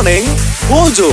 Morning Mojo.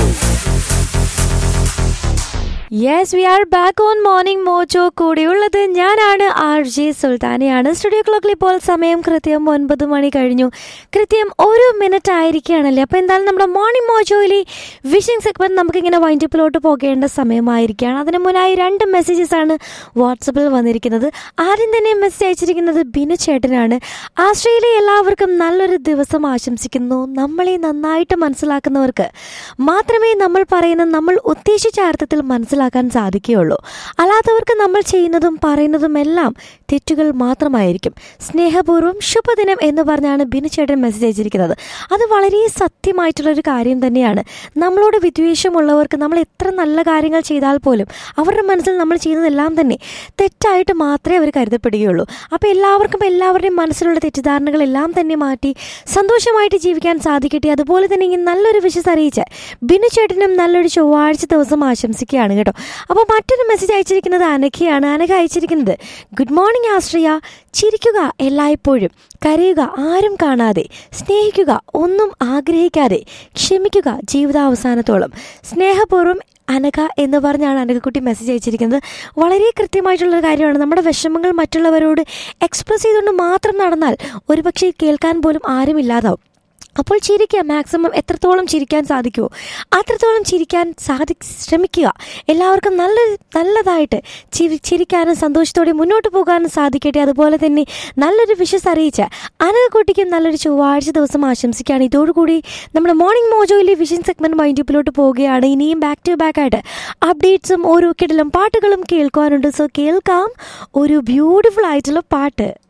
Yes we are back on morning Mojo കൂടെയുള്ളത് ഞാനാണ് R J സുൽത്താനയാണ് studio ക്ലോക്കിൽ ഇപ്പോൾ സമയം കൃത്യം ഒൻപത് മണി കഴിഞ്ഞു കൃത്യം ഒരു മിനിറ്റ് ആയിരിക്കുകയാണല്ലേ അപ്പോൾ എന്തായാലും നമ്മുടെ മോർണിംഗ് മോജോയിലെ വിഷിംഗ് സെഗ്മെന്റ് നമുക്കിങ്ങനെ വൈൻഡപ്പിലോട്ട് പോകേണ്ട സമയമായിരിക്കുകയാണ് അതിന് മുന്നായി രണ്ട് മെസ്സേജസ് ആണ് വാട്സപ്പിൽ വന്നിരിക്കുന്നത് ആദ്യം തന്നെ മെസ്സേജ് അയച്ചിരിക്കുന്നത് ബിനു ചേട്ടനാണ് ആസ്ട്രേലിയ എല്ലാവർക്കും നല്ലൊരു ദിവസം ആശംസിക്കുന്നു നമ്മളെ നന്നായിട്ട് മനസ്സിലാക്കുന്നവർക്ക് മാത്രമേ നമ്മൾ പറയുന്ന നമ്മൾ ഉദ്ദേശിച്ച അർത്ഥത്തിൽ മനസ്സിലാക്കാൻ സാധിക്കുകയുള്ളൂ അല്ലാത്തവർക്ക് നമ്മൾ ചെയ്യുന്നതും പറയുന്നതും എല്ലാം തെറ്റുകൾ മാത്രമായിരിക്കും സ്നേഹപൂർവ്വം ശുഭദിനം എന്ന് പറഞ്ഞാണ് ബിനുചേട്ടൻ മെസ്സേജ് അയച്ചിരിക്കുന്നത് അത് വളരെ സത്യമായിട്ടുള്ളൊരു കാര്യം തന്നെയാണ് നമ്മളോട് വിദ്വേഷമുള്ളവർക്ക് നമ്മൾ എത്ര നല്ല കാര്യങ്ങൾ ചെയ്താൽ പോലും അവരുടെ മനസ്സിൽ നമ്മൾ ചെയ്യുന്നതെല്ലാം തന്നെ തെറ്റായിട്ട് മാത്രമേ അവർ കരുതപ്പെടുകയുള്ളൂ അപ്പോൾ എല്ലാവർക്കും എല്ലാവരുടെയും മനസ്സിലുള്ള തെറ്റിദ്ധാരണകളെല്ലാം തന്നെ മാറ്റി സന്തോഷമായിട്ട് ജീവിക്കാൻ സാധിക്കട്ടെ അതുപോലെ തന്നെ ഇങ്ങനെ നല്ലൊരു വിശ്വസ് അറിയിച്ച് ബിനു ചേട്ടനും നല്ലൊരു ചൊവ്വാഴ്ച ദിവസം ആശംസിക്കുകയാണ് കേട്ടോ അപ്പോൾ മറ്റൊരു മെസ്സേജ് അയച്ചിരിക്കുന്നത് അനഘയാണ് അനഘ അയച്ചിരിക്കുന്നത് ഗുഡ് മോർണിംഗ് ആശ്രയ ചിരിക്കുക എല്ലായ്പ്പോഴും കരയുക ആരും കാണാതെ സ്നേഹിക്കുക ഒന്നും ആഗ്രഹിക്കാതെ ക്ഷമിക്കുക ജീവിതാവസാനത്തോളം സ്നേഹപൂർവ്വം അനഘ എന്ന് പറഞ്ഞാണ് അനഘക്കുട്ടി മെസ്സേജ് അയച്ചിരിക്കുന്നത് വളരെ കൃത്യമായിട്ടുള്ളൊരു കാര്യമാണ് നമ്മുടെ വിഷമങ്ങൾ മറ്റുള്ളവരോട് എക്സ്പ്രസ് ചെയ്തുകൊണ്ട് മാത്രം നടന്നാൽ ഒരുപക്ഷെ കേൾക്കാൻ പോലും ആരുമില്ലാതാവും അപ്പോൾ ചിരിക്കുക മാക്സിമം എത്രത്തോളം ചിരിക്കാൻ സാധിക്കുമോ അത്രത്തോളം ചിരിക്കാൻ സാധി ശ്രമിക്കുക എല്ലാവർക്കും നല്ല നല്ലതായിട്ട് ചിരി ചിരിക്കാനും സന്തോഷത്തോടെ മുന്നോട്ട് പോകാനും സാധിക്കട്ടെ അതുപോലെ തന്നെ നല്ലൊരു വിഷസ് അറിയിച്ച് അനകുട്ടിക്കും നല്ലൊരു ചൊവ്വാഴ്ച ദിവസം ആശംസിക്കുകയാണ് ഇതോടുകൂടി നമ്മുടെ മോർണിംഗ് മോജോയിലെ വിഷൻ സെഗ്മെന്റ് മൈൻഡിപ്പിലോട്ട് പോവുകയാണ് ഇനിയും ബാക്ക് ടു ബാക്ക് ആയിട്ട് അപ്ഡേറ്റ്സും ഓരോ കിടലും പാട്ടുകളും കേൾക്കാനുണ്ട് സോ കേൾക്കാം ഒരു ബ്യൂട്ടിഫുൾ ആയിട്ടുള്ള പാട്ട്